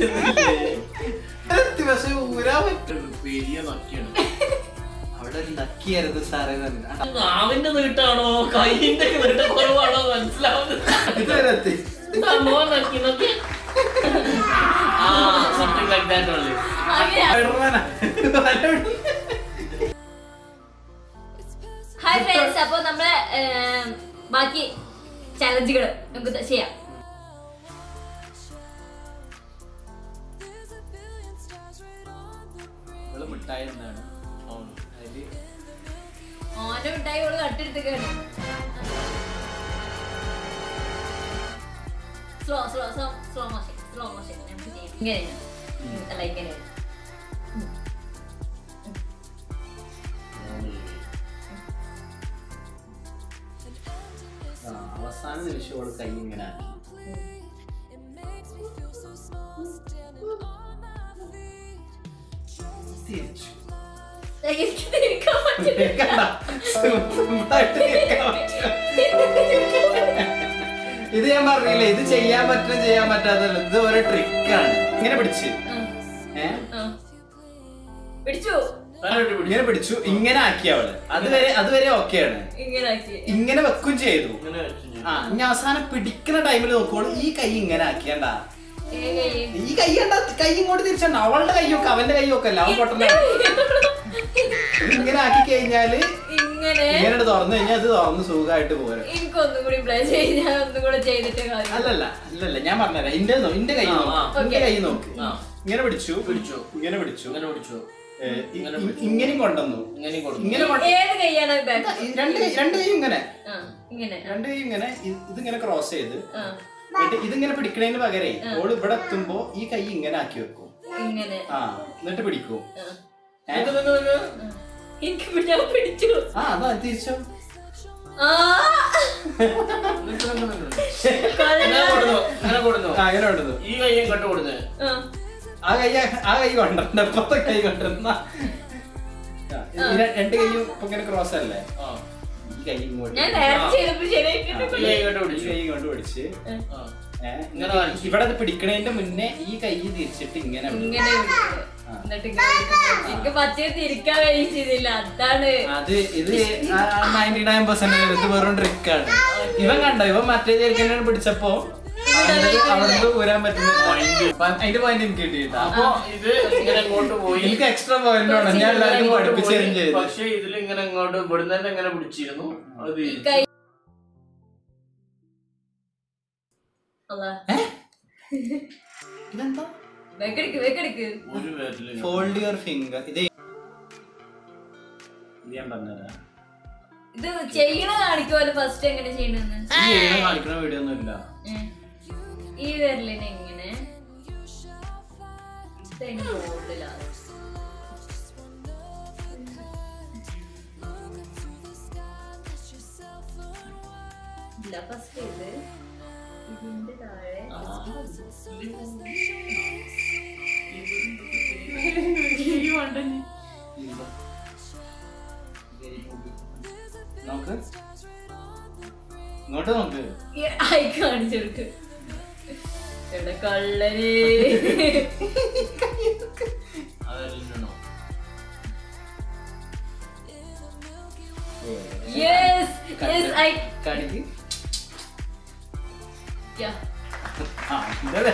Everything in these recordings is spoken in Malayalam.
എത്തി, പക്ഷെ ഊരാൻ പറ്റും പെരിയ നക്കിയാണ് അവിടെ ഒരു നക്കിയായിരുന്നു സാറേ തന്നെ ആ, നാവിന്റെ നീട്ടാണോ കൈയിന്റെ നീട്ട കുറവാണോ മനസ്സിലാവുന്നത് ഇതുവരെ എത്തി സംഭവം നക്കി നോക്കി ആ സംതിങ് ലൈക്ക് ദാറ്റ് ഓൺലി അങ്ങനെ സ്പൈഡർമാനാ. വലവിടി. ഹായ് ഫ്രണ്ട്സ് അപ്പൊ നമ്മളെ ഏം, ബാക്കി ചലഞ്ചുകൾ നമുക്ക് ത- ചെയ്യാം ഇവള് മിഠായി എന്താണ് അതില് ഓന്റെ മിഠായി ഓള് തട്ടെടുത്തേക്കാണ് slow slow slow slow motion slow motion നമുക്ക് ചെയ്യാം ഇങ്ങനെയാണ് ഉം, അല്ല ഇങ്ങനെയാണ് ആ, അവസാന നിമിഷം അവള് കൈ ഇങ്ങനെ ആക്കി തിരിച്ചു. എനിക്ക് തിരിക്കാൻ പറ്റില്ല. കണ്ട? സിമ്പിളായിട്ട് തിരിക്കാൻ പറ്റും. ഇത് ഞാൻ പറഞ്ഞില്ലേ ഇത് ചെയ്യാൻ പറ്റും ചെയ്യാൻ പറ്റാത്തല്ല ഇത് ഒരു ട്രിക്കാണ് ഇങ്ങനെ പിടിച്ച് ഉം, ഏഹ് ഉം. പിടിച്ചു ഇങ്ങനെ പിടിച്ചു ഇങ്ങനെ ആക്കി അവള് അതുവരെ അതുവരെ ഓക്കെയാണ് ഇങ്ങനെ ആക്കി ഇങ്ങനെ വെക്കും ചെയ്തു ഇങ്ങനെ വെച്ചു ഞാൻ. ആ ഇനി അവസാനം പിടിക്കുന്ന ടൈമിൽ നോക്കുമ്പോൾ ഈ കൈ ഇങ്ങനെ ആക്കിയണ്ട ഏ കൈ ഈ കൈ കണ്ട കൈ ഇങ്ങോട്ട് തിരിച്ചണ്ട അവളുടെ കൈയൊക്കെ അവന്റെ കൈയൊക്കെ അല്ല അവൻ പൊട്ടണ ഇങ്ങനെ ആക്കി കഴിഞ്ഞാല് ഇങ്ങനെ ഇങ്ങനെ തുറന്നു കഴിഞ്ഞാൽ അത് തുറന്ന് സുഖമായിട്ട് പോരും എനിക്ക് ഒന്നും കൂടി പ്ലേ ചെയ്ത് ഞാൻ ഒന്നും കൂടെ ചെയ്തിട്ട് കാര്യം അല്ലല്ല അല്ലല്ല ഞാൻ പറഞ്ഞുതരാം ഇന്റെ നോ- ഇന്റെ കൈ ആ, നോക്ക്. ആ. ഇന്റെ കൈ നോക്ക് ആ. ഇങ്ങനെ പിടിച്ചു പിടിച്ചു. ഇങ്ങനെ പിടിച്ചു ഇങ്ങനെ പിടിച്ചു ഏ, ഇ- ഇങ്ങനെ ഇ- പിടിച്ചു. ഇങ്ങനെയും കൊണ്ടുവന്നു ഇങ്ങനെ കൊടുക്കും ഇങ്ങനെ കൊണ്ട് ഏത് കൈയാണ് ബാക്ക് ഈ രണ്ട് കൈ രണ്ട് കൈ ഇങ്ങനെ ആ ഇങ്ങനെ രണ്ട് കൈ ഇങ്ങനെ ഇ- ഇതിങ്ങനെ ക്രോസ് ചെയ്ത് ആ എന്നിട്ട് ഇതിങ്ങനെ പിടിക്കണതിന് പകരേ ഓള് ഇവിടെ എത്തുമ്പോ ഈ കൈ ഇങ്ങനെ ആക്കി വെക്കും ഇങ്ങനെ ആ എന്നിട്ട് പിടിക്കും ആ. ഏ? നിക്ക് നിക്ക് നിക്ക്. ആ. എനിക്ക് പി- ഞാൻ പിടിച്ചു ആ അതാ തിരിച്ചോ ആ നിക്ക് നിക്ക് നിക്ക്. അങ്ങനെ കൊടുന്നു അങ്ങനെ കൊടുന്നു ആ, അങ്ങനെ കൊണ്ടുവന്നു ഈ കയ്യും കട്ട് കൊടുന്നേ ആ. ആ കൈ ആ കൈ കൊണ്ടുവരണ്ട ഇപ്പത്തെ കൈ കൊണ്ടുവരുന്ന രണ്ട് കൈയും ഇപ്പൊ ഇങ്ങനെ ക്രോസ് അല്ലേ ആ ഈ കൈ ഇങ്ങോട്ട് ഞാൻ നേരത്തെ ചെയ്തപ്പോ ശരിയായിട്ടുണ്ട് ഈ കൈ കട്ട് ഈ പിടിച്ചു കൈ കൊണ്ട് പിടിച്ച് ആ ഏ, ഇങ്ങനെ കാണിച്ചു. ഇവിടെ അത് പിടിക്കണതിന്റെ മുന്നേ ഈ കൈ തിരിച്ചിട്ട് ഇങ്ങനെ പിടിക്കും. ഇങ്ങനെ പിടിച്ചു. എന്നിട്ട് ഇങ്ങനെ പിടിക്കുന്നു. എനിക്ക് പറ്റിയ തിരിക്കാൻ കഴിയും ചെയ്തില്ല അതാണ് അത് ഇത് നയൻറ്റി നയൻ പെർസെന്റ് ഇത് വെറും ട്രിക്കാണ് ഇവൻ കണ്ടോ ഇവൻ മറ്റേ ചെറുക്കനാണ് പിടിച്ചപ്പോ അവിടുന്ന് ഊരാൻ പറ്റുന്നില്ല അതിന്റെ പോയിന്റ് എനിക്ക് കിട്ടിയിട്ടാ അപ്പൊ ഇത് ഇങ്ങനെ അങ്ങോട്ട് പോയി എനിക്ക് എക്സ്ട്രാ പോയിന്റ് ഉണ്ട് ഞാൻ എല്ലാവർക്കും ഇങ്ങോട്ട് പഠിപ്പിച്ചു പോയി. തരും ചെയ്തു പക്ഷേ ഇതിൽ ഇങ്ങനെ അങ്ങോട്ട് ഇവിടുന്ന് തന്നെ ഇങ്ങനെ പിടിച്ചിരുന്നു അത് ഈ കൈ അതാ ഇതെന്താ വെക്കടിക്ക് വെക്കടിക്ക് ഒരു പേരില് ഫോൾഡ് യുവർ ഫിംഗർ ഇത് ഇത് ഞാൻ പറഞ്ഞുതരാം ഇത് ചെയ്യണ കാണിക്കുമല്ലോ ഫസ്റ്റ് എങ്ങനെ ചെയ്യണെന്ന് ഈ ഏഴ് കാണിക്കുന്ന വീഡിയോ ഒന്നും ഇല്ല ഉം. ഈ വിരലിനെ ഇങ്ങനെ ഇതെങ്ങനെ ഫോൾഡിലാണ് ഇല്ല ഫസ്റ്റ് ഇത് ഇതിന്റെ താഴെ ഇല്ല. നോക്ക് ഇങ്ങോട്ട് നോക്ക് ഈ ഐ കാണിച്ചെടുക്ക് എവിടെ കള്ളന് അതെല്ലാം യെസ് യെസ് ഐ കടിക്ക് യാ ആ ഇതല്ലേ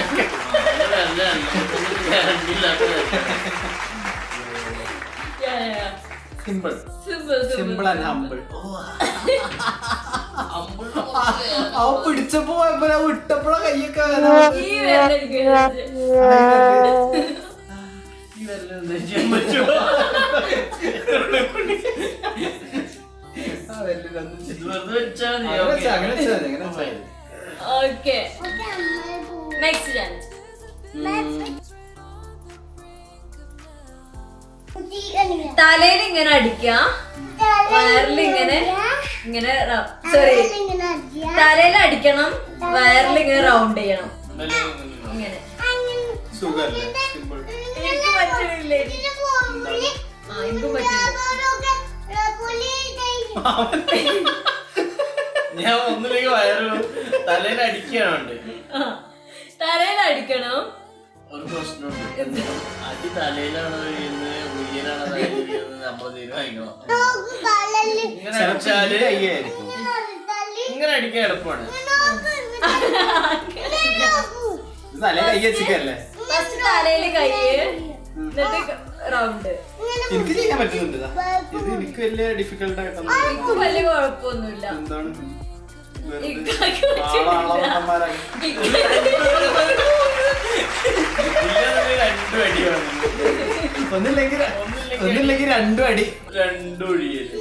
yeah yeah simple simple simple and humble അവ പിടിച്ചപ്പോ കുഴപ്പമില്ല വിട്ടപ്പോഴാ കയ്യൊക്കെ വേദന. ഈ വിരലെനിക്ക് ആ, വലിയ രസം. വെറുതെ വെച്ചാ മതി, അങ്ങനെ okay. വെച്ചാ, അങ്ങനെ വെച്ചാ മതി, അങ്ങനെ വെച്ചാ മതി. ഓക്കെ നെക്സ്റ്റ് ചാലഞ്ച് തലയിൽ ഇങ്ങനെ അടിക്ക വയറിൽ ഇങ്ങനെ ഇങ്ങനെ സോറി തലയിൽ അടിക്കണം വയറിൽ ഇങ്ങനെ റൗണ്ട് ചെയ്യണം ഇന്നലെ ഇങ്ങനെ ഇങ്ങനെ സുഖല്ലേ സിമ്പിൾ എനിക്ക് പറ്റണില്ലേ ആ എനിക്ക് പറ്റില്ല ഞാൻ ഒന്നിലേക്ക് വയറും തലയിൽ അടിക്കാനുണ്ട് തലയിൽ അടിക്കണം ഒരു പ്രശ്നമുണ്ട് അടി തലയിലാണോ വീഴുന്നത് ഉയ്യലാണോ തലയിൽ നമ്മൾ തീരുമാനിക്കണം ഇങ്ങനെ അടിച്ചാല് കയ്യായിരിക്കും ഇങ്ങനെ അടിക്കാൻ എളുപ്പമാണ് ഇത് തല കൈ വെച്ചിക്കല്ലേ ഫസ്റ്റ് തലയില് കൈ എന്നിട്ട് റൗണ്ട് എനിക്ക് ചെയ്യാൻ പറ്റുന്നുണ്ട് ഇതാ. ഇത് എനിക്ക് വലിയ ഡിഫിക്കൽട്ട് ആയിട്ടൊന്നും എനിക്ക് വലിയ കുഴപ്പമൊന്നുമില്ല എന്താണ് വെറുതെ ഇക്കാക്ക് ആളാളവന്മാരായി. ഇല്ലാതെ രണ്ടു അടിയാണ് ഒന്നില്ലെങ്കിൽ ഒന്നില്ലെങ്കിൽ രണ്ടും അടി രണ്ടു ഒഴിയല്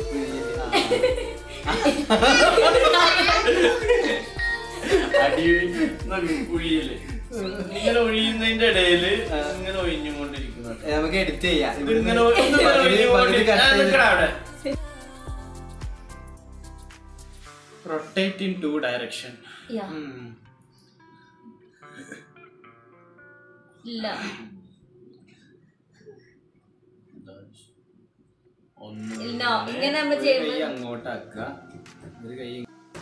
അടി ഒഴിയല് ഇങ്ങനെ ഒഴിയുന്നതിന്റെ ഇടയില് ഇങ്ങനെ ഒഴിഞ്ഞുകൊണ്ടിരിക്കുന്നു ഏ, നമുക്ക് എഡിറ്റ് ചെയ്യാം ഇത് ഇങ്ങനെ ഒ- ഇത് ഇങ്ങനെ ഒഴിഞ്ഞുകൊണ്ടിരി- ആ, നിക്കടാ അവിടെ rotate in two direction Yeah. ഇല്ല ഒന്ന് ഇല്ല ഇങ്ങനെ നമ്മൾ കൈ ചെയ്യുമ്പോൾ അങ്ങോട്ടാക്കുക ഒരു കൈ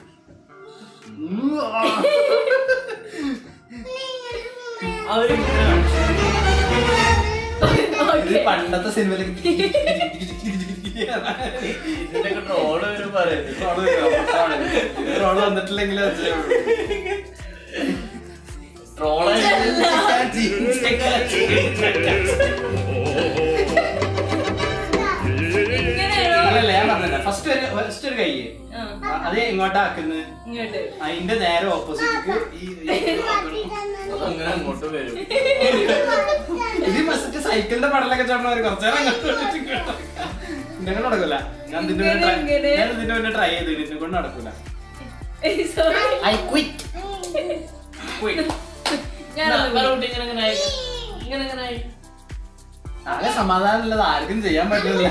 അവരിങ്ങനെ ഇത് പണ്ടത്തെ സിനിമയിൽ ഇതിന്റെയൊക്കെ ട്രോള് വരും പറയുന്നത് റോള് വന്നിട്ടില്ലെങ്കിൽ ട്രോള് ഇങ്ങനെയാണോ അല്ലല്ല ഞാൻ പറഞ്ഞില്ല ഫസ്റ്റ് ഒരു ഫസ്റ്റ് ഒരു കൈ ആ, അത് എങ്ങോട്ടാക്കുന്നത് ഇങ്ങോട്ട് അതിന്റെ നേരെ ഓപ്പോസിറ്റ് ഈ അങ്ങനെ അങ്ങോട്ട് വരും ഇത് മസ്റ്റ് സൈക്കിളിന്റെ പടലൊക്കെ ചേർന്നവർ കുറച്ചു നേരം അങ്ങോട്ട് വിളിച്ച് ഇങ്ങോട്ട് ഇങ്ങനെ നടക്കൂല ഞാൻ ഇതിന്റെ മുന്നേ try- ഇങ്ങനെ, ഞാൻ ഇതിന്റെ മുന്നേ ട്രൈ ചെയ്തു ഇതിനെ കൊണ്ട് നടക്കൂല സോറി ഐ ക്വിറ്റ് ഞാനൊന്ന് കുട്ടി ഇങ്ങനെ ഇങ്ങനെ ആയി ഇങ്ങനെ ഇങ്ങനെ ആയി ആകെ സമാധാനമുള്ളത് ആർക്കും ചെയ്യാൻ പറ്റില്ല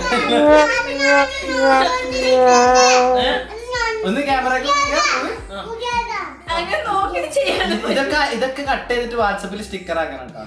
ഏ? ഒന്ന് ക്യാമറ അങ്ങനെ നോക്കി ചെയ്യാൻ ഇതൊക്കെ ഇതൊക്കെ കട്ട് ചെയ്തിട്ട് വാട്സപ്പിൽ സ്റ്റിക്കർ ആക്കണം കേട്ടോ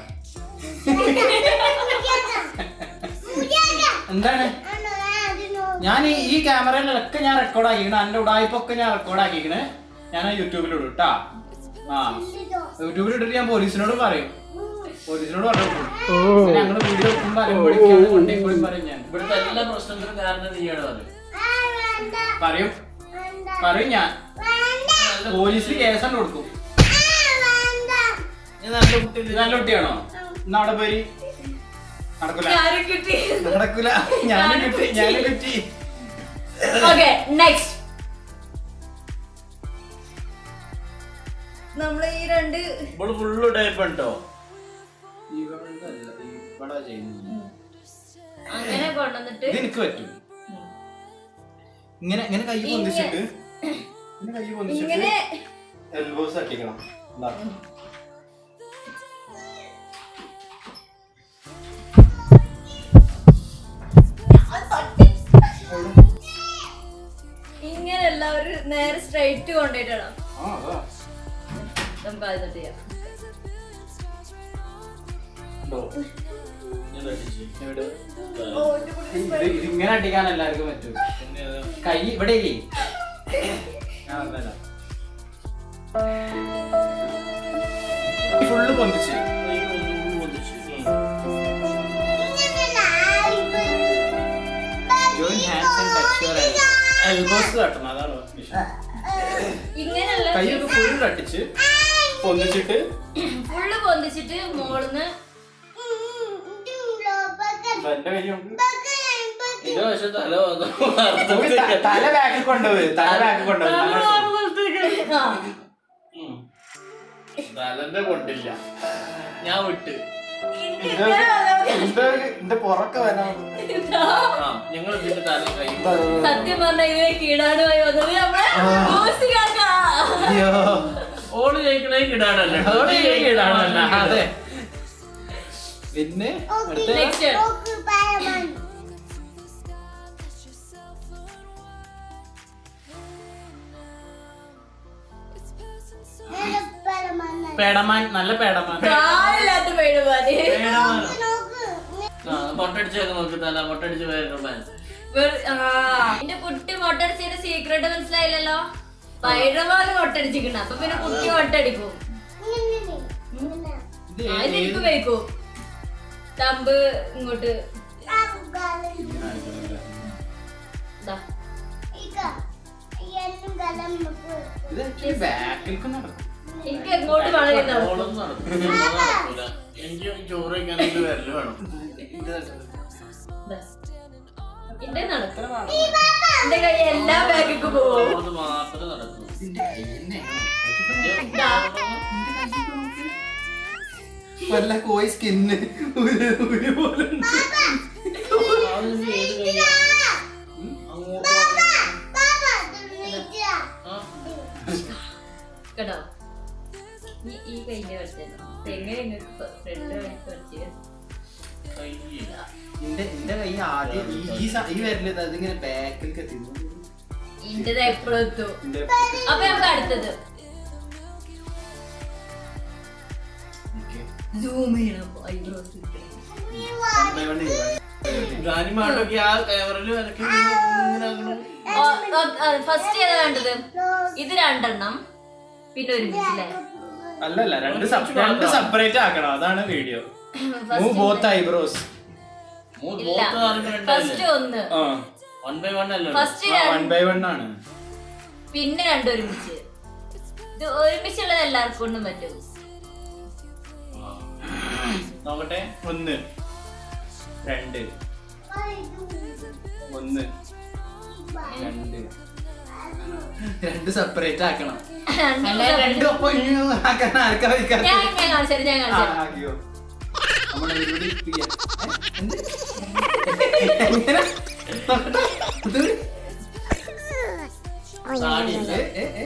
എന്താണ് ഞാൻ ഈ ഈ ക്യാമറയിലൊക്കെ ഞാൻ റെക്കോർഡ് ആക്കിക്കണ എന്റെ ഉടായ്പൊക്കെ ഞാൻ റെക്കോർഡ് ആക്കിക്കണ് ഞാൻ യൂട്യൂബിൽ ഇടും കേട്ടാ ആ യൂട്യൂബിൽ ഇട്ടിട്ട് ഞാൻ പോലീസിനോട് പറയും പോലീസിനോട് പറഞ്ഞു ഞങ്ങള് വീഡിയോ എടുക്കുമ്പോ അറിയുമ്പോഴേക്കാണ് കൊണ്ടേ പോയി പറയും ഞാൻ ഇവിടുത്തെ എല്ലാ പ്രശ്നത്തിനും കാരണം നീയാണ് അത് പറയും പറയും ഞാൻ പോലീസിന് കേസാണ് കൊടുക്കും ഞാൻ നല്ല കുട്ടി ഇത് നല്ല കുട്ടിയാണോ എന്നാ അവിടെ പോയി നടക്കൂല ഞാനും കിട്ടി നടക്കൂല ഞാനും കിട്ടി ഞാനും കിട്ടി ഓക്കെ നെക്സ്റ്റ് നമ്മൾ ഈ രണ്ട് ഇവിടെ ഫുള്ള് ടൈപ്പ് ഉണ്ടോ ഇവിടെ ചെയ്യുന്നു അങ്ങനെ കൊണ്ടുവന്നിട്ട് ഇത് എനിക്ക് പറ്റും ഇങ്ങനെ ഇങ്ങനെ കൈ പൊന്തിച്ചിട്ട് ഇങ്ങനെ കൈ പൊന്തിച്ചിട്ട് ഇങ്ങനെ എൽബോസ് അട്ടിക്കണം എന്താ ഇങ്ങനെ എല്ലാവരും നേരെ സ്ട്രൈറ്റ് കൊണ്ടുപോയിട്ടാണ് ആ അതാ നമുക്ക് അത് ചെയ്യാം ഉണ്ടോ ഞാൻ അടിച്ച്. എവിടെ? ഓ, എന്റെ കുട്ടി ഇത് ഇത് ഇങ്ങനെ അടിക്കാൻ എല്ലാവർക്കും പറ്റും പിന്നെ അത് കൈ ഇവിടെ ഇല്ലേ ഞാൻ പറഞ്ഞുതരാം. ഫുള്ള് പൊന്തിച്ച് കൈ ഒന്നും പൊന്തിച്ച്. Join hands and touch your elbows തട്ടണം അതാണ് വിഷയം ഇങ്ങനെയല്ല കൈയൊക്കെ ഫുൾ തട്ടിച്ച് പൊന്തിച്ചിട്ട് ഫുള്ള് പൊന്തിച്ചിട്ട് മോളിന്ന് എന്റെ കൈ കൊണ്ട് ഇത് പക്ഷെ തല വന്നു നമുക്ക് ത- തല ബാക്കിൽ കൊണ്ടുപോയി തല ബാക്കിൽ കൊണ്ടുപോയി ആ, ഉം. തലന്റെ കൊണ്ടില്ല ഞാൻ വിട്ട് എന്റെ പുറക്കെ വരാൻ ആ ഞങ്ങൾ ഇതിന്റെ തല കൈ സത്യം പറഞ്ഞ ഇതിനെ കീടാനുമായി വന്നത് നമ്മളെ ബോസ് കാക്കാ. അയ്യോ ഓള് ജയിക്കണേ കിടാണല്ലേ അതോടെ ഈ ഇടാണല്ല അതെ പിന്നെ അടുത്ത Next. പേടമാൻ നല്ല പേടമാൻ പ്രായമില്ലാത്ത പേടുപാതി ആ മൊട്ടടിച്ചൊക്കെ നോക്കി തല മൊട്ടടിച്ച് വേറെ എന്റെ കുട്ടി മൊട്ടടിച്ചതിന്റെ സീക്രട്ട് മനസ്സിലായില്ലല്ലോ പൈഡമാല് മൊട്ടടിച്ചിക്കണ അപ്പൊ പിന്നെ കുട്ടി മൊട്ടടിക്കും ഇത് ആ, ഏ- ഇത് എനിക്ക് ഏത് ഉപയോഗിക്കൂ തമ്പ് ഇങ്ങോട്ട് ദാ. ഇത് actually back-ലേക്ക് നടക്കും. എനിക്ക് എങ്ങോട്ട് വേണമെങ്കിൽ നടക്കും ഓളൊന്നും നടക്കൂല. ഓള് നടക്കൂല. എനിക്ക് ചോറ് കഴിക്കാനായിട്ട് വരല് വേണം ദാ. എന്റെ നടക്കും എന്റെ കൈ എല്ലാ ബാഗിക്ക് പോവും ഓളത് മാത്രമേ നടക്കൂ ഇതിന്റെ കയ്യെന്നെയാണ്. ദാ. വല്ല കോഴി സ്കിന്ന് പോലെ ഉണ്ട്. അതിന് ഏത് കയ്യാ? അങ്ങോട്ട് ആ, കേട്ടോ ഈ ഈ കൈന്റെ കളിച്ചല്ലോ എങ്ങനെ നിങ്ങൾക്ക് ഫ്രണ്ട് കളിച്ചു കയ്യ്. ഇന്റെ ഇന്റെ കൈ ആദ്യം ഈ ഈ സ- ഈ വരല് അതിങ്ങനെ ബാക്കിലേക്ക് എത്തി ഇന്റത് എപ്പോഴും എത്തും ഇന്റെ അപ്പൊ നമുക്ക് അടുത്തത് സൂം ചെയ്യണം ഐബ്രോസ് one by one ചെയ്യണം. ഗാനിമാട്ടൊക്കെ ആ ക്യാമറയിൽ വരക്കി ഇങ്ങനെ ആക്കണം. ഫസ്റ്റ് ഏതാ വേണ്ടത് ഇത് രണ്ടെണ്ണം പിന്നെ ഒരുമിച്ചല്ലേ അല്ലല്ല രണ്ട് sep- രണ്ട് സെപ്പറേറ്റ് ആക്കണം അതാണ് വീഡിയോ മൂവ് ബോത്ത് ഐബ്രോസ് മൂ- ഇല്ല മൂത്ത ആളുകൾ ഫസ്റ്റ് രണ്ടല്ലേ? ഒന്ന് ആ One by one അല്ലേ? ഫസ്റ്റ് വൺ ബൈ വൺ ആണ് പിന്നെ രണ്ടും ഒരുമിച്ച് ഇത് ഒരുമിച്ചുള്ളത് എല്ലാവർക്കും കൊണ്ടും പറ്റും ആ. നോക്കട്ടെ ഒന്ന് രണ്ട് ഒന്ന് രണ്ട് രണ്ട് സെപ്പറേറ്റ് ആക്കണം രണ്ടും അല്ല രണ്ടും ഒപ്പം ഇങ്ങനെ ആക്കാൻ ആർക്കാ വയ്ക്കാത്ത? ഞാൻ ഞാൻ കാണിച്ചു ഞാൻ ആ, കാണിച്ചു ആക്കിയോ. നമ്മുടെ വീട് ഇപ്പിയ. ഏ? എന്ത്? എങ്ങനെ? നോക്കട്ടെ. ഇത് താടി ഏ, ഏ, ഏ.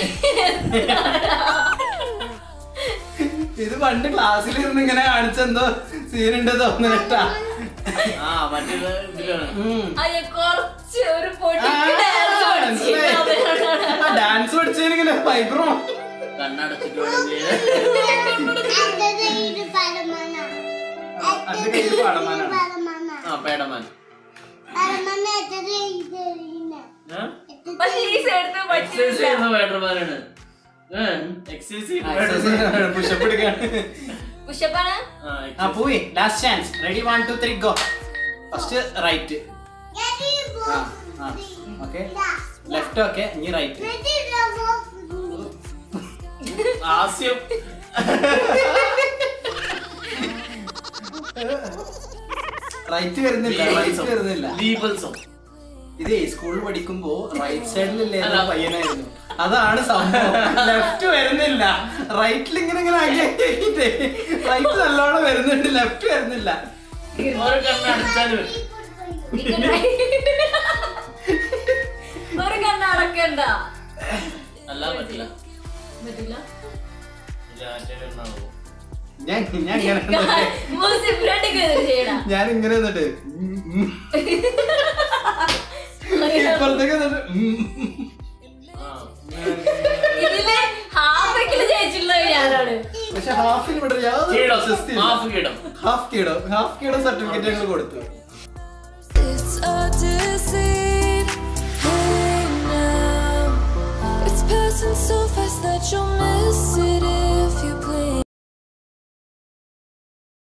ഇത് പണ്ട് ക്ലാസ്സിൽ ഇരുന്ന് ഇങ്ങനെ കാണിച്ചെന്തോ സീനുണ്ട് തോന്നുന്നുട്ടാ ആ മറ്റേ ഇതിലാണ് അത് കുറച്ച് ഒരു ആ, പൊടിക്ക് ഡാൻസ് പഠിച്ചു ഡാൻസ് പഠിച്ചതിനിങ്ങനെ വൈബ്രോ കണ്ണടച്ചിട്ട് വേണം ചെയ്യാൻ. അത് കയ്യിൽ പാടമാനാണ് ആ പേടമാൻ പക്ഷെ ഈ സൈഡ് എക്സസൈസ് ചെയ്യുന്ന പേടമാനാണ് എക്സസൈസ് ചെയ്യുന്ന പുഷപ്പ് എടുക്കാണ് പുഷപ്പാണ് ആ, ആ exercise. പോയി last chance ready one two three go first right ആ ആ ഓക്കെ ലെഫ്റ്റ് ഓക്കെ ഇനി റൈറ്റ് ഹാസ്യം റൈറ്റ് വരുന്നില്ല റൈറ്റ് വരുന്നില്ല ലീബൽസം ഇതേ സ്കൂളിൽ പഠിക്കുമ്പോ റൈറ്റ് സൈഡിലല്ലേ അല്ല. പയ്യനായിരുന്നു അതാണ് സംഭവം ലെഫ്റ്റ് വരുന്നില്ല റൈറ്റിൽ ഇങ്ങനെ ഇങ്ങനെ ആക്കിയിട്ട് റൈറ്റ് നല്ലോണം വരുന്നുണ്ട് ലെഫ്റ്റ് വരുന്നില്ല ഓരോ കണ്ണടച്ചാലും വരും. ഒരു കണ്ണ് അടക്കണ്ട അല്ലാതെ പറ്റില്ല പറ്റില്ല ഇല്ല, മറ്റേ കണ്ണാണോ? ഞാൻ ഞാൻ ഇങ്ങനെ നിന്നിട്ട് മൂസി ഫ്രണ്ട് ചെയ്യണം ഞാൻ ഇങ്ങനെ നിന്നിട്ട് ഉം, ഉം. ഇപ്പുറത്തേക്ക് നിന്നിട്ട് ഉം, ഉം. ആ. ഇതില് ഹാഫെങ്കിലും ജയിച്ചിട്ടുള്ളത് ഞാനാണ് പക്ഷെ ഹാഫിന് ഇവിടെ യാതൊരു കീടം, പ്രശസ്തിയില്ല. ഹാഫ് കീടം. ഹാഫ് കീടോ ഹാഫ് കീടോ സർട്ടിഫിക്കറ്റ് ഞങ്ങൾ കൊടുത്തു It's a deceit. Hey now, it's passing so fast that you'll miss it if you blink.